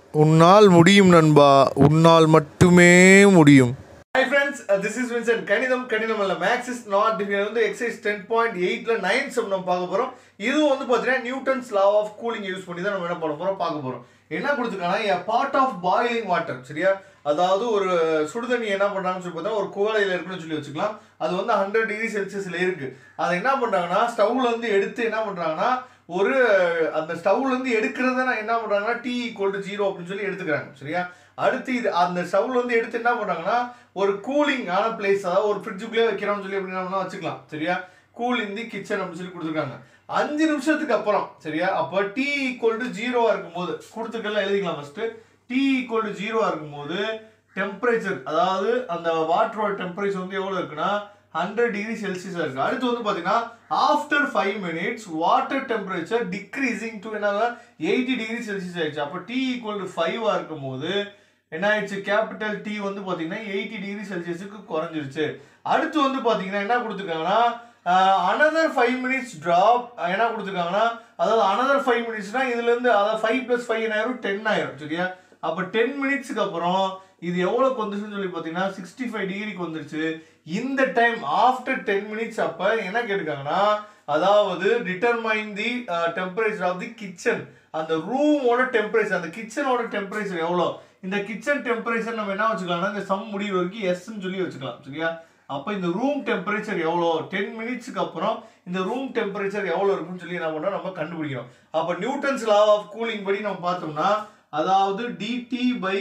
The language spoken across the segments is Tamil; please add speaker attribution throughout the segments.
Speaker 1: உன்னால் முடியும் நண்பா உன்னால் மட்டுமே முடியும்
Speaker 2: hi friends this is Vincent கணிதம் கணிதம் அல்ல மேக்ஸ் இஸ் நாட் டிஃபிகல்ட் வந்து எக்ஸைஸ் டென் பாயிண்ட் எயிட்ல நைன் சம் நம்ம பார்க்க போறோம் இதுவும் வந்து பார்த்தீங்கன்னா Newton's law of cooling use பண்ணி தான் நம்ம என்ன பண்ண போறோம் பார்க்க போறோம் என்ன கொடுத்துருக்காங்கன்னா பார்ட் ஆஃப் பாயிலிங் வாட்டர் சரியா அதாவது ஒரு சுடுதண்ணி என்ன பண்றாங்கன்னு சொல்லி பார்த்தா ஒரு குவளையில இருக்குன்னு சொல்லி வச்சுக்கலாம் அது வந்து ஹண்ட்ரட் டிகிரி செல்சியஸ்ல இருக்கு அதை என்ன பண்றாங்கன்னா ஸ்டவ்ல இருந்து எடுத்து என்ன பண்றாங்கன்னா ஒரு அந்த ஸ்டவ்ல இருந்து எடுக்கிறத நான் என்ன பண்றாங்கன்னா டீ ஈக்குவல் டு ஜீரோ அப்படின்னு சொல்லி எடுத்துக்கிறாங்க சரியா அடுத்து இது அந்த ஸ்டவ்ல இருந்து எடுத்து என்ன பண்றாங்கன்னா ஒரு கூலிங் ஆன பிளேஸ் அதாவது ஒரு ஃப்ரிட்ஜுக்குள்ளே வைக்கிறோம்னு சொல்லி அப்படின்னா வச்சுக்கலாம் சரியா கூல் இன் தி கிச்சன் அப்படின்னு சொல்லி கொடுத்துருக்காங்க அஞ்சு நிமிஷத்துக்கு அப்புறம் சரியா அப்போ டீ ஈக்குவல் டு ஜீரோவா இருக்கும்போது கொடுத்துருக்கெல்லாம் எழுதிக்கலாம் ஃபர்ஸ்ட் டீ ஈக்குவல் டு ஜீரோவா இருக்கும்போது டெம்பரேச்சர் அதாவது அந்த வாட்டரோட டெம்பரேச்சர் வந்து எவ்வளோ இருக்குன்னா ஹண்ட்ரட் டிகிரி செல்சியஸ் இருக்கு அடுத்து வந்து பார்த்தீங்கன்னா after five minutes water temperature decreasing to என்ன எயிட்டி டிகிரி செல்சியஸ் ஆயிடுச்சு அப்போ டீ ஈக்குவல் டு ஃபைவ் இருக்கும்போது என்ன ஆயிடுச்சு கேபிட்டல் டி வந்து பார்த்தீங்கன்னா எயிட்டி டிகிரி செல்சியஸுக்கு குறைஞ்சிருச்சு அடுத்து வந்து பார்த்தீங்கன்னா என்ன கொடுத்துருக்காங்கன்னா அனதர் ஃபைவ் மினிட்ஸ் ட்ராப் என்ன கொடுத்துருக்காங்கன்னா அதாவது அனதர் ஃபைவ் மினிட்ஸ்னா இதுலேருந்து அதாவது ஃபைவ் ப்ளஸ் ஃபைவ் ஆயிரும் டென் ஆயிரும் சரியா அப்போ டென் மினிட்ஸ்க்கு அப்புறம் இது எவ்வளோக்கு வந்துச்சுன்னு சொல்லி பார்த்தீங்கன்னா சிக்ஸ்டி ஃபைவ் டிகிரிக்கு வந்துருச்சு இந்த டைம் ஆஃப்டர் டென் மினிட்ஸ் அப்போ என்ன கேட்டிருக்காங்கன்னா அதாவது determine the temperature of the kitchen அந்த ரூமோட டெம்பரேச்சர் அந்த கிச்சனோட டெம்பரேச்சர் எவ்வளோ இந்த கிச்சன் டெம்பரேச்சர் நம்ம என்ன வச்சுக்கலாம்னா இந்த சம் முடிவு வரைக்கும் எஸ்ன்னு சொல்லி வச்சுக்கலாம் சரியா அப்போ இந்த ரூம் டெம்பரேச்சர் எவ்வளோ டென் மினிட்ஸ்க்கு அப்புறம் இந்த ரூம் டெம்பரேச்சர் எவ்வளோ இருக்குன்னு சொல்லி என்ன பண்ணோம் நம்ம கண்டுபிடிக்கணும் அப்போ நியூட்டன்ஸ் லா ஆஃப் கூலிங் படி நம்ம பார்த்தோம்னா அதாவது டிடி பை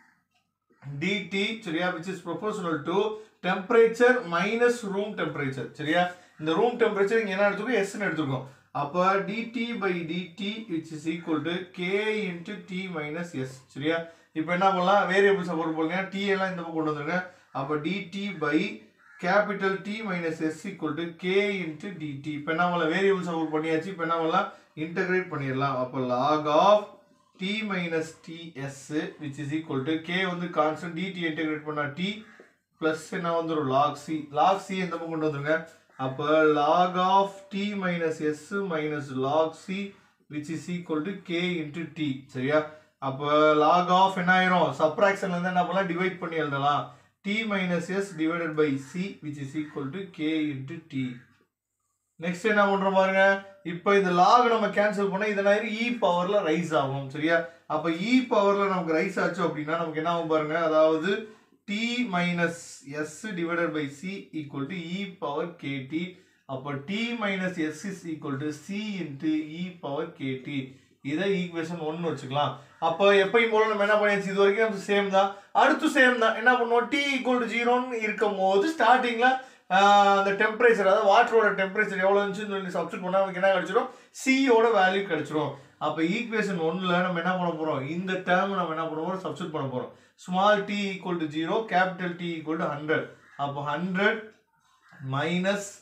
Speaker 2: டிடி சரியா which is proportional to temperature minus room temperature சரியா இந்த ரூம் டெம்பரேச்சர் இங்கே என்ன எடுத்துக்கோ எஸ்ன்னு எடுத்துக்கோம் அப்போ dT by dt which is equal to k into T minus S சரியா இப்போ என்ன பண்ணலாம் வேரியபிள் சப்போர்ட் போடுங்க டி எல்லாம் இந்த பக்கம் கொண்டு வந்துருங்க அப்போ dT by capital T minus S equal to k into dt இப்போ என்ன பண்ணலாம் வேரியபிள் சப்போர்ட் பண்ணியாச்சு இப்போ என்ன பண்ணலாம் இன்டகிரேட் பண்ணிடலாம் அப்போ log of T minus dS which is equal to k வந்து கான்ஸ்டன்ட் டிடி இன்டகிரேட் பண்ணா டி ப்ளஸ் என்ன வந்துடும் லாக் சி லாக் சி எந்த பக்கம் கொண்டு வந்துருங்க அப்போ log of T minus S minus log C which is equal to k into T சரியா அப்போ லாக் ஆஃப் என்ன ஆயிரும் சப்ராக்ஷன்ல இருந்து என்ன பண்ணலாம் டிவைட் பண்ணி எழுதலாம் T minus S divided by C which is equal to k into T next என்ன பண்றோம் பாருங்க இப்போ இந்த லாக் நம்ம கேன்சல் பண்ணா இதனாயிரு இ பவர்ல ரைஸ் ஆகும் சரியா அப்ப இ பவர்ல நமக்கு ரைஸ் ஆச்சு அப்படின்னா நமக்கு என்ன ஆகும் பாருங்க அதாவது T minus S divided by C equal to e power kt அப்போ T minus S is equal to C into e power kt இதை ஈக்குவேஷன் ஒன்னு வச்சுக்கலாம் அப்போ எப்பயும் போல நம்ம என்ன பண்ணியாச்சு இது வரைக்கும் நம்ம சேம் தான் அடுத்து சேம் தான் என்ன பண்ணுவோம் டி ஈக்குவல் டு ஜீரோன்னு இருக்கும் போது ஸ்டார்டிங்ல அந்த டெம்பரேச்சர் அதாவது வாட்டரோட டெம்பரேச்சர் எவ்வளோ இருந்துச்சுன்னு சொல்லி சப்ஸ்டிட் பண்ணால் நமக்கு என்ன கிடைச்சிடும் சியோட வேல்யூ கிடைச்சிரும் அப்போ ஈக்குவேஷன் ஒன்றில் நம்ம என்ன பண்ண போகிறோம் இந்த டேர்ம் நம்ம என்ன பண்ண போகிறோம் சப்ஸ்டிட் பண்ண போகிறோம் small t equal to zero capital T equal to hundred அப்போ ஹண்ட்ரட் மைனஸ்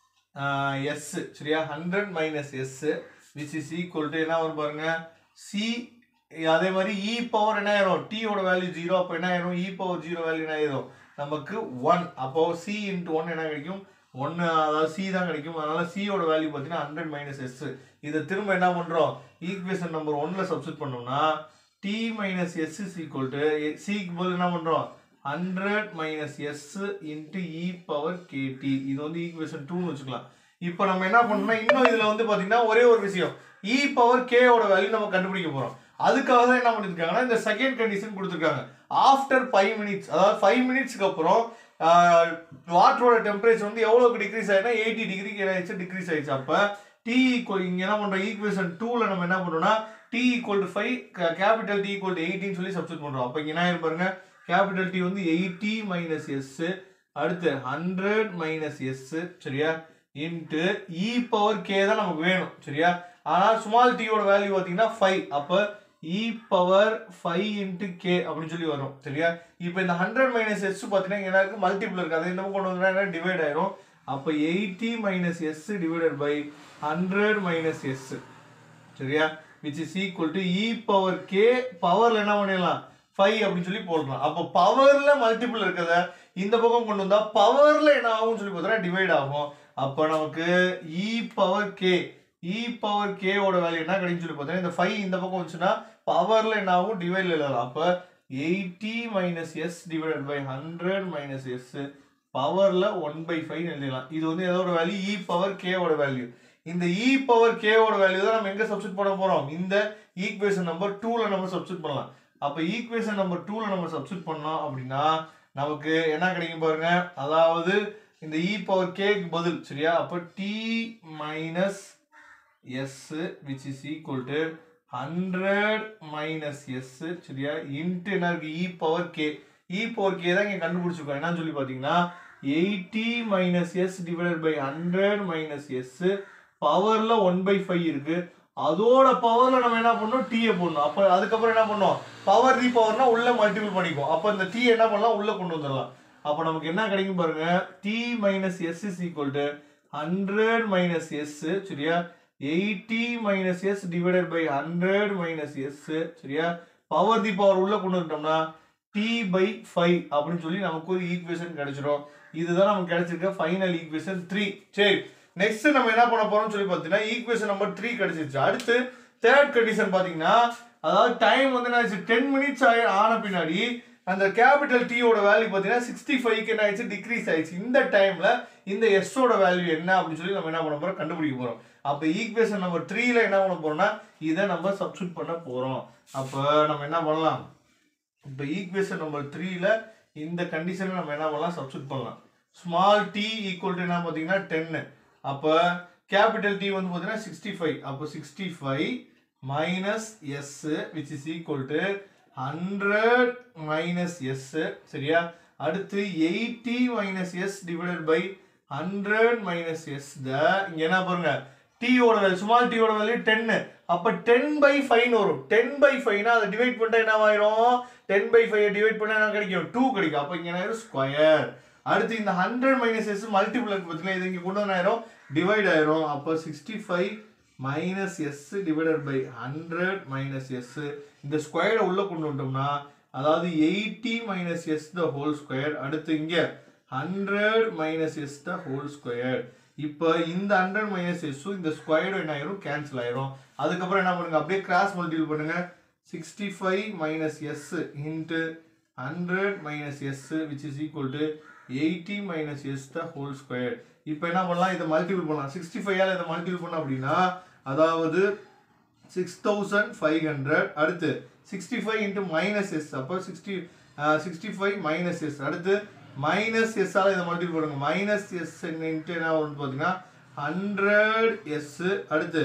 Speaker 2: எஸ் சரியா hundred minus S which is equal to என்ன வரும் பாருங்க சி அதே மாதிரி இ பவர் என்ன ஆயிரும் டீயோட வேல்யூ ஜீரோ அப்போ என்ன ஆயிரும் இ பவர் ஜீரோ வேல்யூ என்ன ஆயிரும் நமக்கு ஒன் அப்போ சி இன்ட்டு ஒன் என்ன கிடைக்கும் ஒன்று அதாவது சி தான் கிடைக்கும் அதனால சியோட வேல்யூ பார்த்தீங்கன்னா ஹண்ட்ரட் மைனஸ் எஸ் இதை திரும்ப என்ன பண்ணுறோம் ஈக்குவேஷன் நம்பர் ஒன்ல சப்ஸ்டிட் பண்ணோம்னா T minus S is equal to சிக்கு போது என்ன பண்ணுறோம் hundred minus S into e power kt இது வந்து ஈக்குவேஷன் டூன்னு வச்சுக்கலாம் இப்போ நம்ம என்ன பண்ணோம்னா இன்னும் இதில் வந்து பார்த்தீங்கன்னா ஒரே ஒரு விஷயம் இ பவர் கேவோட வேல்யூ நம்ம கண்டுபிடிக்க போகிறோம் அதுக்காக தான் என்ன பண்ணியிருக்காங்கன்னா இந்த செகண்ட் கண்டிஷன் கொடுத்துருக்காங்க ஆஃப்டர் ஃபைவ் மினிட்ஸ் அதாவது ஃபைவ் மினிட்ஸ்க்கு அப்புறம் வாட்டரோட டெம்பரேச்சர் வந்து எவ்வளோக்கு டிக்ரீஸ் ஆயிடுனா எயிட்டி டிகிரிக்கு ஆயிடுச்சு டிக்ரீஸ் ஆயிடுச்சு அப்போ டி ஈக்குவல் இங்கே என்ன பண்ணுறோம் ஈக்குவேஷன் டூவில் நம்ம என்ன பண்ணுறோம்னா t equal to five capital T equal to எயிட்டின்னு சொல்லி சப்ஸ்டிட் பண்ணுறோம் அப்போ இங்கே என்ன ஆயிரும் பாருங்க கேபிட்டல் டி வந்து எயிட்டி மைனஸ் எஸ் அடுத்து ஹண்ட்ரட் மைனஸ் எஸ் சரியா இன்ட்டு இ பவர் கே தான் நமக்கு வேணும் சரியா ஆனால் ஸ்மால் டீயோட வேல்யூ பார்த்தீங்கன்னா ஃபைவ் அப்போ e power five into k அப்படின்னு சொல்லி வரும் சரியா இப்போ இந்த ஹண்ட்ரட் மைனஸ் எஸ் பார்த்தீங்கன்னா எனக்கு மல்டிபிள் இருக்கு அதை என்ன கொண்டு வந்தா டிவைட் ஆயிரும் அப்போ eighty minus S divided by hundred minus S சரியா which is equal to e power k பவர்ல என்ன பண்ணிடலாம் ஃபைவ் அப்படின்னு சொல்லி போடலாம் அப்போ பவர்ல மல்டிபிள் இருக்கிறத இந்த பக்கம் கொண்டு வந்தா பவர்ல என்ன ஆகும்னு சொல்லி பார்த்தா டிவைட் ஆகும் அப்போ நமக்கு e power k e power கேவோட வேல்யூ என்ன கிடைக்குன்னு சொல்லி பார்த்தீங்கன்னா இந்த ஃபைவ் இந்த பக்கம் வந்துச்சுன்னா பவர்ல என்ன ஆகும் டிவைட்ல எழுதலாம் அப்ப eighty minus S divided by hundred minus S பவர்ல ஒன் பை ஃபைவ் எழுதிடலாம் இது வந்து எதோட வேல்யூ இ பவர் கேவோட வேல்யூ இந்த இ பவர் கேவோட வேல்யூ தான் நம்ம எங்க சப்ஸ்டிட் பண்ண போறோம் இந்த ஈக்குவேஷன் நம்பர் டூல நம்ம சப்ஸ்டிட் பண்ணலாம் அப்ப ஈக்குவேஷன் நம்பர் டூல நம்ம சப்ஸ்டிட் பண்ணோம் அப்படின்னா நமக்கு என்ன கிடைக்கும் பாருங்க அதாவது இந்த இ பவர் கேக்கு பதில் சரியா அப்ப T minus S which is equal to hundred minus S சரியா இன்ட்டு என்ன இருக்கு e power k e power k தான் இங்க கண்டுபிடிச்சிருக்கோம் என்னன்னு சொல்லி பார்த்தீங்கன்னா eighty minus S divided by hundred minus S பவர்ல ஒன் பை ஃபைவ் இருக்கு அதோட பவர்ல நம்ம என்ன பண்ணோம் டீயை போடணும் அப்ப அதுக்கப்புறம் என்ன பண்ணோம் பவர் ரி பவர்னா உள்ள மல்டிபிள் பண்ணிக்கும் அப்ப இந்த டீ என்ன பண்ணலாம் உள்ள கொண்டு வந்துடலாம் அப்ப நமக்கு என்ன கிடைக்கும் பாருங்க T minus S is equal to hundred minus S சரியா eighty minus S divided by hundred minus S சரியா பவர் தி பவர் உள்ள கொண்டு வந்துட்டோம்னா டி பை ஃபைவ் அப்படின்னு சொல்லி நமக்கு ஒரு ஈக்குவேஷன் கிடைச்சிரும் இதுதான் நமக்கு கிடைச்சிருக்க ஃபைனல் ஈக்குவேஷன் த்ரீ சரி நெக்ஸ்ட் நம்ம என்ன பண்ண போறோம்னு சொல்லி பார்த்தீங்கன்னா ஈக்குவேஷன் நம்பர் த்ரீ கிடைச்சிருச்சு அடுத்து தேர்ட் கண்டிஷன் பார்த்தீங்கன்னா அதாவது டைம் வந்து என்ன டென் மினிட்ஸ் ஆன பின்னாடி அந்த கேபிட்டல் டீயோட வேல்யூ பார்த்தீங்கன்னா சிக்ஸ்டி ஃபைவ்க்கு என்ன ஆயிடுச்சு டிக்ரீஸ் ஆயிடுச்சு இந்த டைம்ல இந்த எஸ்ஸோட வேல்யூ என்ன அப்படின்னு சொல்லி நம்ம என்ன பண்ண போறோம் கண்டுபிடிக்க போறோம் அப்போ ஈக்குவேஷன் நம்பர் த்ரீல என்ன பண்ண போறோம்னா இதை நம்ம சப்ஸ்டியூட் பண்ண போறோம் அப்போ நம்ம என்ன பண்ணலாம் இப்போ ஈக்குவேஷன் நம்பர் த்ரீல இந்த கண்டிஷனை நம்ம என்ன பண்ணலாம் சப்ஸ்டியூட் பண்ணலாம் ஸ்மால் டி ஈக்குவல் டு என்ன பார்த்தீங்கன்னா டென்னு அப்போ கேபிட்டல் டி வந்து பார்த்தீங்கன்னா சிக்ஸ்டி ஃபைவ் அப்போ sixty five minus S which is equal to hundred minus S சரியா அடுத்து eighty minus S divided by hundred minus S the இங்க என்ன பாருங்க டீயோட வேல்யூ ஸ்மால் டீயோட வேல்யூ டென்னு அப்ப டென் பை ஃபைவ் வரும் டென் பை ஃபைவ்னா அதை டிவைட் பண்ணிட்டா என்ன ஆயிரும் டென் பை ஃபைவ் டிவைட் பண்ணா என்ன கிடைக்கும் டூ கிடைக்கும் அப்போ இங்க என்ன ஆயிரும் ஸ்கொயர் அடுத்து இந்த ஹண்ட்ரட் மைனஸ் எஸ் மல்டிபிள் பார்த்தீங்கன்னா இது இங்க கொண்டு வந்து ஆயிரும் டிவைட் ஆயிரும் அப்போ sixty five minus S divided by hundred minus S இந்த ஸ்கொயரை உள்ள கொண்டு வந்துட்டோம்னா அதாவது eighty minus S the whole square அடுத்து இங்க hundred minus S the whole square இப்போ இந்த ஹண்ட்ரட் மைனஸ் எஸ்ஸும் இந்த ஸ்கொயரும் என்ன ஆயிரும் கேன்சல் ஆயிரும் அதுக்கப்புறம் என்ன பண்ணுங்க அப்படியே கிராஸ் மல்டிபிள் பண்ணுங்க sixty five minus S into hundred minus S which is equal to eighty minus S the whole square இப்போ என்ன பண்ணலாம் இதை மல்டிபிள் பண்ணலாம் சிக்ஸ்டி ஃபைவால் இதை மல்டிபிள் பண்ணோம் அப்படின்னா அதாவது சிக்ஸ் தௌசண்ட் ஃபைவ் ஹண்ட்ரட் அடுத்து sixty five into minus S அப்போ sixty sixty five minus S அடுத்து மைனஸ் எஸ்ஸால் இதை மல்டிபிள் பண்ணுங்க மைனஸ் எஸ் இன்ட்டு என்ன வரும்னு பார்த்தீங்கன்னா ஹண்ட்ரட் எஸ் அடுத்து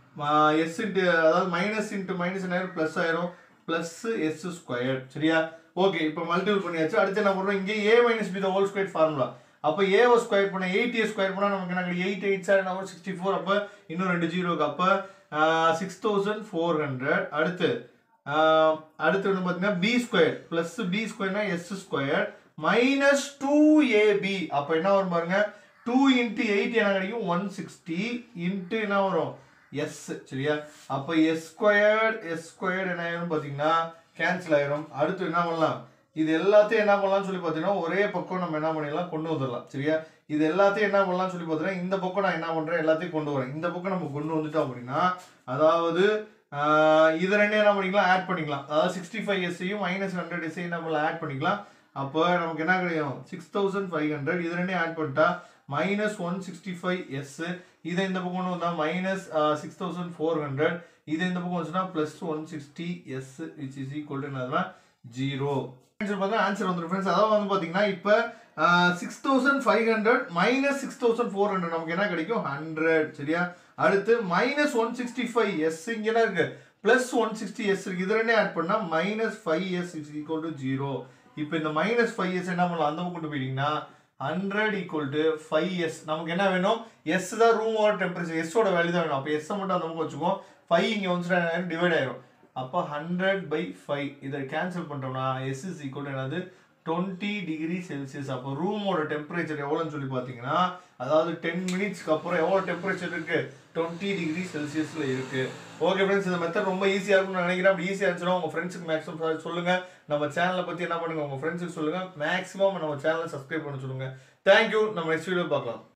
Speaker 2: எஸ் இன்ட்டு அதாவது மைனஸ் இன்ட்டு மைனஸ் என்ன ப்ளஸ் ஆயிரும் ப்ளஸ் எஸ் ஸ்கொயர் சரியா ஓகே இப்போ மல்டிபிள் பண்ணியாச்சு அடுத்து என்ன பண்ணுறோம் இங்கே A minus B the whole square formula அப்போ ஏவை ஸ்கொயர் பண்ண எயிட் ஏ ஸ்கொயர் பண்ணால் நமக்கு என்ன கிடைக்கும் eight eight sir number sixty four அப்போ இன்னும் ரெண்டு ஜீரோக்கு அப்போ சிக்ஸ் தௌசண்ட் ஃபோர் ஹண்ட்ரட் அடுத்து ஆஹ், அடுத்து வந்து பார்த்தீங்கன்னா பி ஸ்கொயர் ப்ளஸ் பி ஸ்கொயர்னா S square minus two AB அப்போ என்ன வரும் பாருங்க டூ இன்ட்டு எயிட் என்ன கிடைக்கும் ஒன் சிக்ஸ்டி இன்ட்டு என்ன வரும் எஸ் சரியா அப்போ எஸ் ஸ்கொயர்ட் எஸ் ஸ்கொயர்ட் என்ன ஆயிரும் பார்த்தீங்கன்னா கேன்சல் ஆயிரும் அடுத்து என்ன பண்ணலாம் இது எல்லாத்தையும் என்ன பண்ணலாம்னு சொல்லி பார்த்தீங்கன்னா ஒரே பக்கம் நம்ம என்ன பண்ணிடலாம் கொண்டு வந்துடலாம் சரியா இது எல்லாத்தையும் என்ன பண்ணலாம்னு சொல்லி பார்த்தீங்கன்னா இந்த பக்கம் நான் என்ன பண்ணுறேன் எல்லாத்தையும் கொண்டு வரேன் இந்த பக்கம் நம்ம கொண்டு வந்துட்டோம் அப்படின்னா அதாவது ஆஹ், இது ரெண்டையும் என்ன பண்ணிக்கலாம் ஆட் பண்ணிக்கலாம் அதாவது சிக்ஸ்டி ஃபைவ் எஸ்ஸையும் மைனஸ் ஹண்ட்ரட் எஸ்ஸையும் நம்ம ஆட் பண்ணிக்கலாம் அப்போ நமக்கு என்ன கிடைக்கும் சிக்ஸ் தௌசண்ட் ஃபைவ் ஹண்ட்ரட் இது ரெண்டையும் ஆட் பண்ணிட்டா minus one sixty five S இதை இந்த பக்கம் கொண்டு வந்தா minus six thousand four hundred இது இந்த பக்கம் வந்துச்சுன்னா plus one sixty S which is equal to என்னதுன்னா ஜீரோ ஆன்சர் பார்த்தா ஆன்சர் வந்துடும் ஃப்ரெண்ட்ஸ் அதாவது வந்து பார்த்தீங்கன்னா இப்போ six thousand five hundred minus six thousand four hundred நமக்கு என்ன கிடைக்கும் ஹண்ட்ரட் சரியா அடுத்து minus one sixty five S இங்கே என்ன இருக்கு ப்ளஸ் ஒன் சிக்ஸ்டி எஸ் இருக்கு இது ரெண்டே ஆட் பண்ணால் minus five S is equal to zero இப்போ இந்த மைனஸ் ஃபைவ் எஸ் என்ன பண்ணலாம் அந்த பக்கம் கொண்டு போயிட்டீங்கன்னா hundred equal to five S நமக்கு என்ன வேணும் எஸ் தான் ரூமோட டெம்பரேச்சர் எஸ்ஸோட வேல்யூ தான் வேணும் அப்போ எஸ்ஸை மட்டும் அந்த பக்கம் வச்சுக்கோம் ஃபைவ் இங்கே வந்துச்சுன்னா டிவைட் ஆயிரும் அப்போ ஹண்ட்ரட் பை ஃபைவ் இதை கேன்சல் பண்ணிட்டோம்னா எஸ் இஸ் ஈக்குவல் என்னது டுவெண்ட்டி டிகிரி செல்சியஸ் அப்போ ரூமோட டெம்பரேச்சர் எவ்வளோன்னு சொல்லி பார்த்தீங்கன்னா அதாவது டென் மினிட்ஸ்க்கு அப்புறம் எவ்வளோ டெம்பரேச்சர் இருக்கு டுவெண்ட்டி டிகிரி செல்சியஸில் இருக்கு ஓகே ஃப்ரெண்ட்ஸ் இந்த மெத்தட் ரொம்ப ஈஸியாக இருக்கும்னு நினைக்கிறேன் அப்படி ஈஸியாக இருந்துச்சுன்னா உங்கள் ஃப்ரெண்ட்ஸுக்கு மேக்ஸிமம் சொல்லுங்க நம்ம சேனலை பற்றி என்ன பண்ணுங்க உங்கள் ஃப்ரெண்ட்ஸுக்கு சொல்லுங்க மேக்ஸிமம் நம்ம சேனலை சப்ஸ்கிரைப் பண்ண சொல்லுங்க தேங்க்யூ நம்ம நெக்ஸ்ட் வீடியோ பார்க்கலாம்